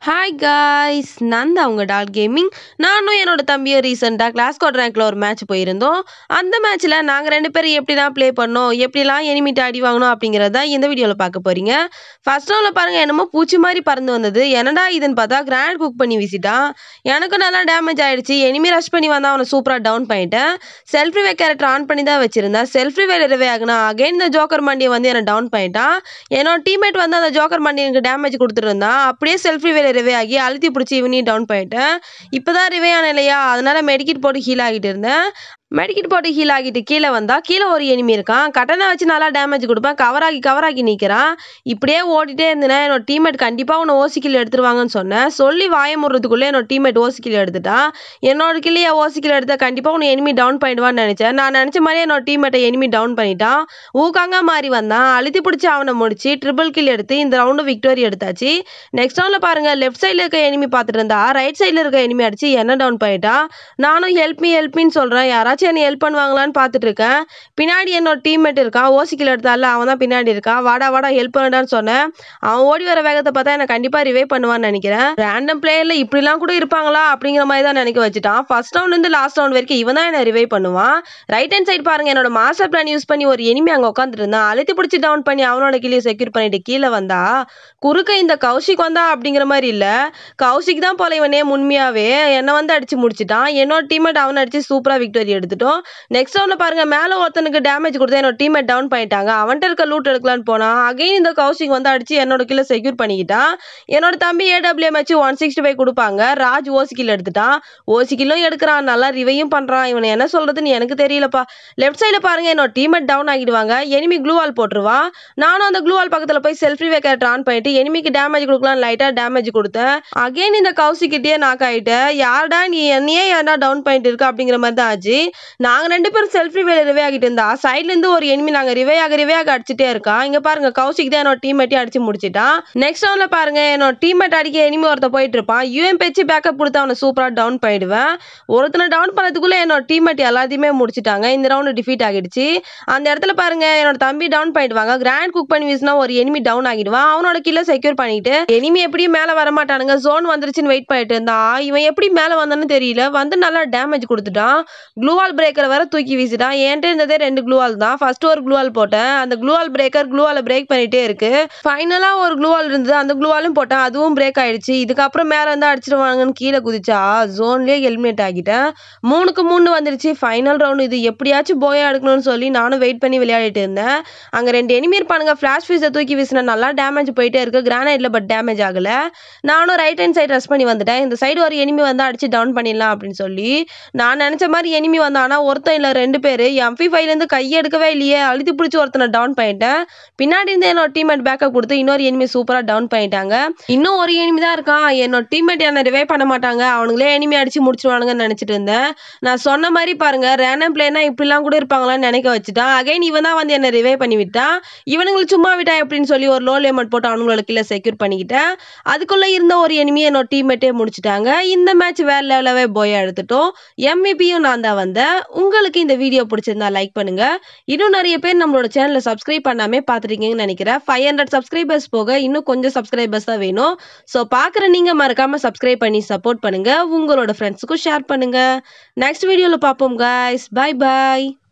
hi guys நான் தான் உங்கள் டால் கேமிங் நானும் என்னோட தம்பியும் ரீசெண்டாக கிளாஸ் கோட் ரேங்க்கில் ஒரு மேட்ச் போயிருந்தோம் அந்த மேட்ச்சில் நாங்கள் ரெண்டு பேரும் எப்படிலாம் ப்ளே பண்ணோம் எப்படிலாம் எனிமிட்டு அடி வாங்கணும் அப்படிங்கிறத தான் இந்த வீடியோவில் பார்க்க போகிறீங்க ஃபர்ஸ்ட் ரவுண்டில் பாருங்கள் என்னமோ பூச்சி மாதிரி பறந்து வந்தது என்னடா இதுன்னு பார்த்தா கிராண்ட் குக் பண்ணி வீசிட்டான் எனக்கும் நல்லா டேமேஜ் ஆயிடுச்சு எனிமி ரஷ் பண்ணி வந்தால் அவனை சூப்பராக டவுன் பண்ணிட்டேன் செல்ஃப் ரிவே கேரக்டர் ஆன் பண்ணி தான் வச்சிருந்தேன் செல்ஃப் ரிவே ரிவே ஆகுனா அகைன் இந்த ஜோக்கர் மண்டியை வந்து என்னை டவுன் பண்ணிட்டான் என்னோட டீம்மேட் வந்து அந்த ஜோக்கர் மண்டி எனக்கு டேமேஜ் கொடுத்துருந்தான் அப்படியே செல்ஃப் ரிவே ரிவே ஆகி அழுத்தி பிடிச்சி இவனையும் டவுன் பண்ணிட்டேன் இப்போ தான் ரிவே ஆன இல்லையா அதனால மெடிக்கிட் போட்டு ஹீல் ஆகிட்டு இருந்தேன் மெடிக்கிட் போட்டு ஹீல் ஆகிட்டு கீழே வந்தா கீழே ஒரு எனிமி இருக்கான் கட்டனை வச்சு நல்லா டேமேஜ் கொடுப்பேன் கவர் ஆகி கவர் ஆகி நிற்கிறான் இப்படியே ஓடிட்டே இருந்தேன் என்னோட டீம்மேட் கண்டிப்பாக உன்னை ஓசி கில் எடுத்துருவாங்கன்னு சொன்னேன் சொல்லி வாய முடுறதுக்குள்ளே என்னோட டீம்மேட் ஓசி கில் எடுத்துட்டான் என்னோட கில்லையே ஓசி கில் எடுத்தா கண்டிப்பாக உன்னை எனிமி டவுன் பண்ணிடுவான்னு நினச்சேன் நான் நினச்ச மாதிரியே என்னோட டீம்மேட்டை எனிமி டவுன் பண்ணிட்டான் ஊக்காங்க மாறி வந்தான் அழுத்தி பிடிச்சி அவனை முடிச்சு ட்ரிபிள் கில் எடுத்து இந்த ரவுண்டு விக்டோரி எடுத்தாச்சு நெக்ஸ்ட் ரவுண்டில் பாருங்க லெஃப்ட் சைடில் இருக்க எனிமி பார்த்துட்டு இருந்தா ரைட் சைடில் இருக்க எனிமி அடிச்சு என்ன டவுன் பண்ணிட்டான் நானும் ஹெல்ப் மீ ஹெல்ப் மீன்னு சொல்கிறேன் யாராச்சும் என்னை ஹெல்ப் பண்ணுவாங்களான்னு பார்த்துட்டு இருக்கேன் பின்னாடி என்னோட டீம்மேட் இருக்கான் ஓசிக்கில் எடுத்தால அவன் தான் பின்னாடி இருக்கான் வாடா வாடா ஹெல்ப் பண்ணுடான்னு சொன்னேன் அவன் ஓடி வர வேகத்தை பார்த்தா எனக்கு கண்டிப்பாக ரிவே பண்ணுவான்னு நினைக்கிறேன் ரேண்டம் பிளேயரில் இப்படிலாம் கூட இருப்பாங்களா அப்படிங்கிற மாதிரி தான் நினைக்க வச்சுட்டான் ஃபர்ஸ்ட் ரவுண்ட்லேருந்து லாஸ்ட் ரவுண்ட் வரைக்கும் இவன் தான் என்ன ரிவே பண்ணுவான் ரைட் ஹேண்ட் சைடு பாருங்க என்னோட மாஸ்டர் பிளான் யூஸ் பண்ணி ஒரு எனிமி அங்கே உட்காந்துட்டு இருந்தான் அழுத்தி பிடிச்சி டவுன் பண்ணி அவனோட கிளியை செக்யூர் பண்ணிட்டு கீழே வந்தா குறுக்க இந்த கௌஷிக் வந்தா அப்படிங்கிற மாதிரி இல்லை கௌஷிக் தான் போல இவனே உண்மையாவே என்னை வந்து அடிச்சு முடிச்சிட்டான் என்னோட டீம்மேட் அவனை அடிச்சு சூப்பராக விக்டோரி எடுத்துட்டோம் நெக்ஸ்ட் ரவுண்டில் பாருங்க மேலே ஒருத்தனுக்கு டேமேஜ் கொடுத்து என்னோட டீம்மேட் டவுன் பண்ணிட்டாங்க அவன்கிட்ட இருக்க லூட் எடுக்கலான்னு போனான் அகைன் இந்த கௌஷிக் வந்து அடிச்சு என்னோட கீழே செக்யூர் பண்ணிக்கிட்டான் என்னோட தம்பி ஏடபிள்யூஎம் வச்சு ஒன் சிக்ஸ்டி ஃபைவ் கொடுப்பாங்க ராஜ் ஓசி கில் எடுத்துட்டான் ஓசி கில்லும் எடுக்கிறான் நல்லா ரிவையும் பண்ணுறான் இவனை என்ன சொல்றதுன்னு எனக்கு தெரியலப்பா லெஃப்ட் சைடில் பாருங்க என்னோட டீம்மேட் டவுன் ஆகிடுவாங்க எனிமி க்ளூ வால் போட்டுருவான் நானும் அந்த க்ளூ வால் பக்கத்தில் போய் செல்ஃபி வேக்கேட் ஆன் பண்ணிட்டு எனிமிக்கு டேமேஜ் கொடுக்கலாம் லைட்டாக டேமேஜ் கொடுத்தேன் அகைன் இந்த கௌசிக்கிட்டே நாக் ஆகிட்டேன் யார்டா நீ என்னையே ஏன்டா டவுன் பண்ணிட்டு இருக்க அப்படிங்கிற மாதிரி தான் ஆச்சு நாங்கள் ரெண்டு பேரும் செல்ஃபி வேலை ரிவே ஆகிட்டு இருந்தா சைட்லேருந்து ஒரு எனிமி நாங்கள் ரிவே ஆக ரிவே ஆக அடிச்சுட்டே இருக்கான் இங்கே பாருங்க கௌசிக் தான் என்னோட டீம்மேட்டையும் அடிச்சு முடிச்சிட்டான் நெக்ஸ்ட் ரவுண்டில் பாருங்க என்னோட டீம்மேட் அடிக்க எனிமி ஒருத்த போயிட்டு இருப்பான் யூஎம் பேச்சு பேக்கப் கொடுத்து அவனை சூப்பராக டவுன் பண்ணிடுவேன் ஒருத்தனை டவுன் பண்ணதுக்குள்ளே என்னோட டீம்மேட் எல்லாத்தையுமே முடிச்சிட்டாங்க இந்த ரவுண்டு டிஃபீட் ஆகிடுச்சு அந்த இடத்துல பாருங்க என்னோட தம்பி டவுன் பண்ணிடுவாங்க கிராண்ட் குக் பண்ணி வீசினா ஒரு எனிமி டவுன் ஆகிடுவான் அவனோட கில்ல செக்யூர் பண்ணிட்டு எனிமி எப்படியும் மேலே வர மாட்டானுங்க ஜோன் வந்துருச்சுன்னு வெயிட் பண்ணிட்டு இருந்தா இவன் எப்படி மேலே வந்தான்னு தெரியல வந்து நல்லா டேமேஜ் கொடுத்துட்டான் க்ளூவால் பிரேக்கரை வேற தூக்கி வீசிட்டான் என்கிட்ட இருந்ததே ரெண்டு க்ளூவால் தான் ஃபர்ஸ்ட் ஒரு க்ளூவால் போட்டேன் அந்த க்ளூவால் பிரேக்கர் க்ளூவால பிரேக் பண்ணிட்டே இருக்கு ஃபைனலாக ஒரு க்ளூவால் இருந்தது அந்த க்ளூவாலும் போட்டேன் அதுவும் பிரேக் ஆயிடுச்சு இதுக்கப்புறம் மேலே வந்து அடிச்சிடுவாங்கன்னு கீழே குதிச்சா ஜோன்லேயே எலிமினேட் ஆகிட்டேன் மூணுக்கு மூணு வந்துருச்சு ஃபைனல் ரவுண்ட் இது எப்படியாச்சும் போயா எடுக்கணும்னு சொல்லி நானும் வெயிட் பண்ணி விளையாடிட்டு இருந்தேன் அங்கே ரெண்டு எனிமி இருப்பானுங்க ஃப்ளாஷ் ஃபீஸை தூக்கி வீசினா நல்லா டேமேஜ் போயிட்டே இருக்கு கிரானைட்ல பட் டேமேஜ் ஆகல நானும் ரைட் ஹேண்ட் சைடு ரஷ் பண்ணி வந்துட்டேன் இந்த சைடு ஒரு எனிமி வந்து அடிச்சு டவுன் பண்ணிடலாம் அப்படின்னு சொல்லி நான் நினச்ச மாதிரி எனிமி வந்தானா ஒருத்தன் இல்லை ரெண்டு பேர் எம்பி ஃபைவ்லேருந்து கை எடுக்கவே இல்லையே அழுத்தி பிடிச்சி ஒருத்தனை டவுன் பண்ணிட்டேன் பின்னாடி இருந்து என்னோட டீம்மேட் பேக்கப் கொடுத்து இன்னொரு எனிமி சூப்பராக டவுன் பண்ணிட்டாங்க இன்னும் ஒரு எனிமி தான் இருக்கான் என்னோட டீம்மேட் என்ன ரிவே பண்ண மாட்டாங்க அவனுங்களே எனிமி அடிச்சு முடிச்சிருவானுங்கன்னு நினச்சிட்டு இருந்தேன் நான் சொன்ன மாதிரி பாருங்க ரேண்டம் பிளேனா இப்படிலாம் கூட இருப்பாங்களான்னு நினைக்க வச்சுட்டான் அகைன் இவன் தான் வந்து என்ன ரிவே பண்ணி விட்டான் இவனுங்களுக்கு சும்மா விட்டா எப்படின்னு சொல்லி ஒரு லோ லிமிட் போட்டு அவனுங்களோட கீழே செக்யூர் பண்ணிக்கிட்டேன் அதுக்குள்ளே இருந்த ஒரு எனிமி என்னோட டீம்மேட்டே முடிச்சிட்டாங்க இந்த மேட்ச் வேற லெவலாகவே போய் எடுத்துட்டோம் எம்விபியும் நான் தான் வந்தேன் உங்களுக்கு இந்த வீடியோ பிடிச்சிருந்தா லைக் பண்ணுங்க இன்னும் நிறைய பேர் நம்மளோட சேனலை சப்ஸ்கிரைப் பண்ணாமே பார்த்துருக்கீங்கன்னு நினைக்கிறேன் ஃபைவ் ஹண்ட்ரட் சப்ஸ்கிரைபர்ஸ் போக இன்னும் கொஞ்சம் சப்ஸ்கிரைபர்ஸ் தான் வேணும் ஸோ பார்க்குற நீங்கள் மறக்காமல் சப்ஸ்கிரைப் பண்ணி சப்போர்ட் பண்ணுங்க உங்களோட ஃப்ரெண்ட்ஸுக்கும் ஷேர் பண்ணுங்க நெக்ஸ்ட் வீடியோவில் பார்ப்போம் guys bye bye